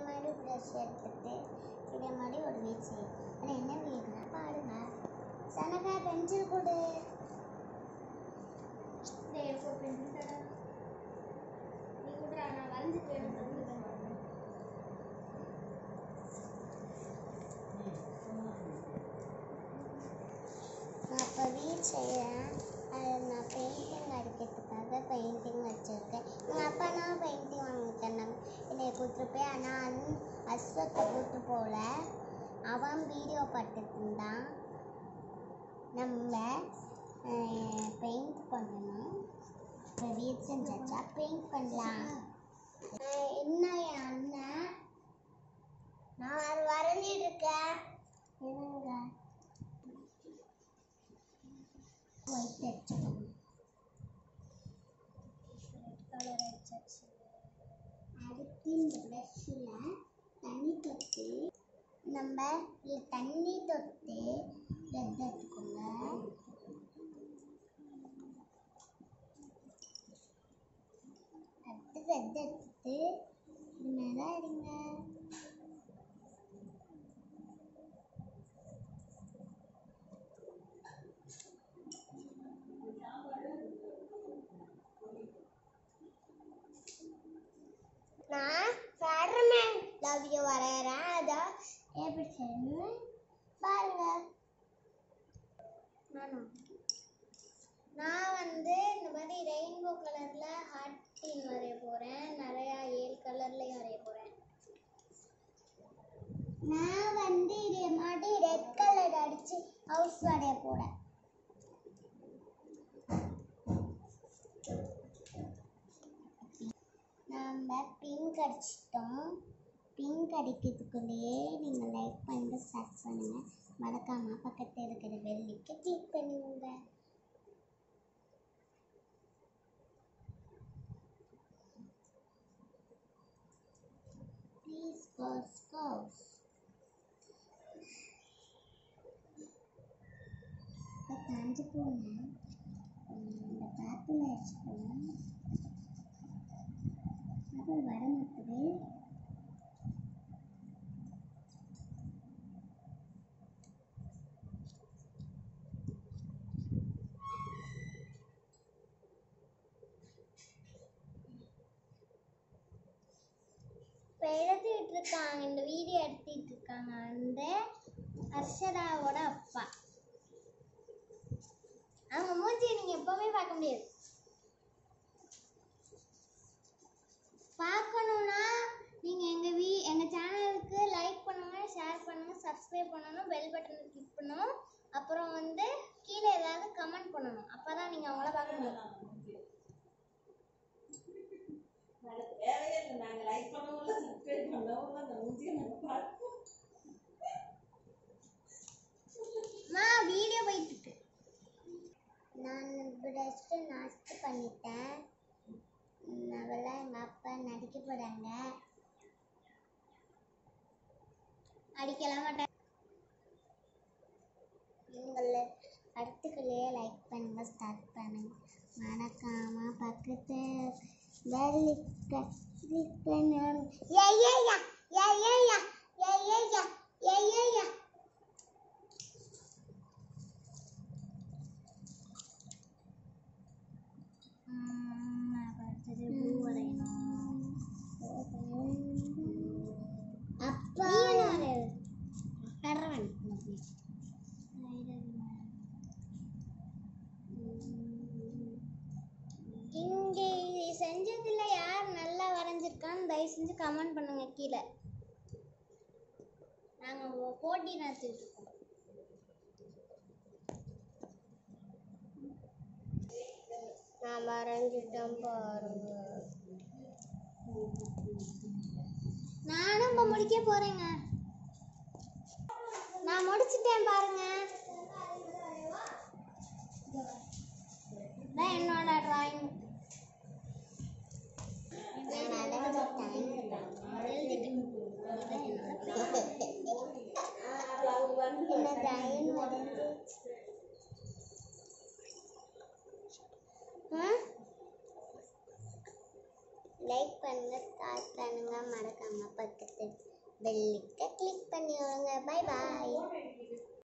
மாதிரி ப்ரஷ் எடுத்துட்டு இதே மாதிரி ஒரு வீட் செய்யும் ஆனால் என்ன வீடுனா பாருங்க சனகா பென்சில் கொடு டேய் ஃபோர் பென்சில் தடா நீ குடுறா நான் வரைஞ்சிட்டு எனக்கு வந்து தரேன் நான் இப்போ வீட் செய்கிறேன் அது நான் பெயிண்டிங் அடிக்கிறதுக்காக பெயிண்டிங் வச்சுருக்கேன் எங்கள் அப்பா நான் பெயிண்டிங் வாங்கி தந்தாங்க என்னை கூப்பிட்டு போய் ஆனால் அஸ்வத்தை கூப்பிட்டு போகல அவன் வீடியோ பார்த்துட்டு இருந்தான் நம்ம பெயிண்ட் பண்ணணும் இப்போ வீட் செஞ்சாச்சா பெயிண்ட் பண்ணலாம் அஹ் என்ன என் அண்ணன் நான் அது வரைஞ்சிட்டு இருக்கேன் என்னங்க ஒயிட் அடிச்சுக்கணும் கலர் அடிச்சாச்சு அடுத்து இந்த ப்ரஷ்ஷில் தண்ணி தொட்டு நம்ம இதில் தண்ணி தொட்டு ரெட் எடுத்துக்கோங்க அடுத்து ரெட் எடுத்துட்டு இது மேலே அடிங்க நான் ஸ்பைடர்மேன் லவ் யூ வரைகிறேன் அதான் எப்படி செய்யணும் பாருங்க நானும் நான் வந்து இந்த மாதிரி ரெயின்போ கலரில் ஹார்ட் டீன் வரைய போகிறேன் நிறையா ஏழு கலர்லேயும் வரைய போகிறேன் நான் வந்து இதே மாதிரி ரெட் கலர் அடித்து ஹவுஸ் வரைய போகிறேன் நாம் பிங்க் அடிச்சிட்டோம் பிங்க் அடிக்கிறதுக்குள்ளேயே நீங்கள் லைக் பண்ணிட்டு ஸ்டார்ட் பண்ணுங்கள் மறக்காமல் பக்கத்தில் இருக்கிற வெள்ளிக்கு கிளிக் பண்ணுங்க ப்ளீஸ் கோஸ் கோஸ் இப்போ காஞ்சி போனேன் இந்த பேப்பில் அடிச்சுக்கோங்க ஆப்பிள் வர மாட்டுது இப்போ எடுத்துக்கிட்டு இருக்காங்க இந்த வீடியோ எடுத்துக்கிட்டு இருக்காங்க வந்து அர்ஷதாவோட அப்பா அவங்க மூஞ்சியை நீங்கள் எப்போவுமே பார்க்க முடியாது பார்க்கணுன்னா நீங்கள் எங்கள் வீ எங்கள் சேனலுக்கு லைக் பண்ணுங்கள் ஷேர் பண்ணுங்கள் சப்ஸ்கிரைப் பண்ணணும் பெல் பட்டனை கிளிக் பண்ணணும் அப்புறம் வந்து கீழே ஏதாவது கமெண்ட் பண்ணணும் அப்போ தான் நீங்கள் அவங்கள பார்க்க முடியும் தேவையே இல்லை நாங்கள் லைக் பண்ணவும் இல்லை சப்ஸ்கிரைப் பண்ணவும் இல்லை அந்த மூஞ்சியை நாங்கள் பார்ப்போம் மா வீடியோ போயிட்டு இருக்கு நான் ப்ரெஷ்ஷு நாஸ்ட் பண்ணிட்டேன் அதெல்லாம் எங்கள் அப்பா நடிக்க போகிறாங்க அடிக்கலாம் மாட்டேன் நீங்களே அடுத்துக்குள்ளேயே லைக் பண்ணுங்க ஸ்டார்ட் பண்ணுங்க மறக்காம பக்கத்து பெல்லுக்கு கிளிக் பண்ணணும் ஏய்யா ஏய்யா ஏய்யா ஏய்யா அப்பா கடவன் இங்கே செஞ்சதுல யார் நல்லா வரைஞ்சிருக்கான்னு தயவு செஞ்சு கமெண்ட் பண்ணுங்க கீழே நாங்கள் போட்டி நடத்திட்டு இருக்கோம் நான் வரைஞ்சிட்டேன் பாருங்க நானும் இப்போ முடிக்க போறேங்க நான் முடிச்சிட்டேன் பாருங்க இதான் என்னோட டிராயிங் லைக் பண்ணுங்க ஸ்டார்ட் பண்ணுங்க மறக்காம பக்கத்து பெல்லுக்கு கிளிக் பண்ணி விடுங்க பை பாய்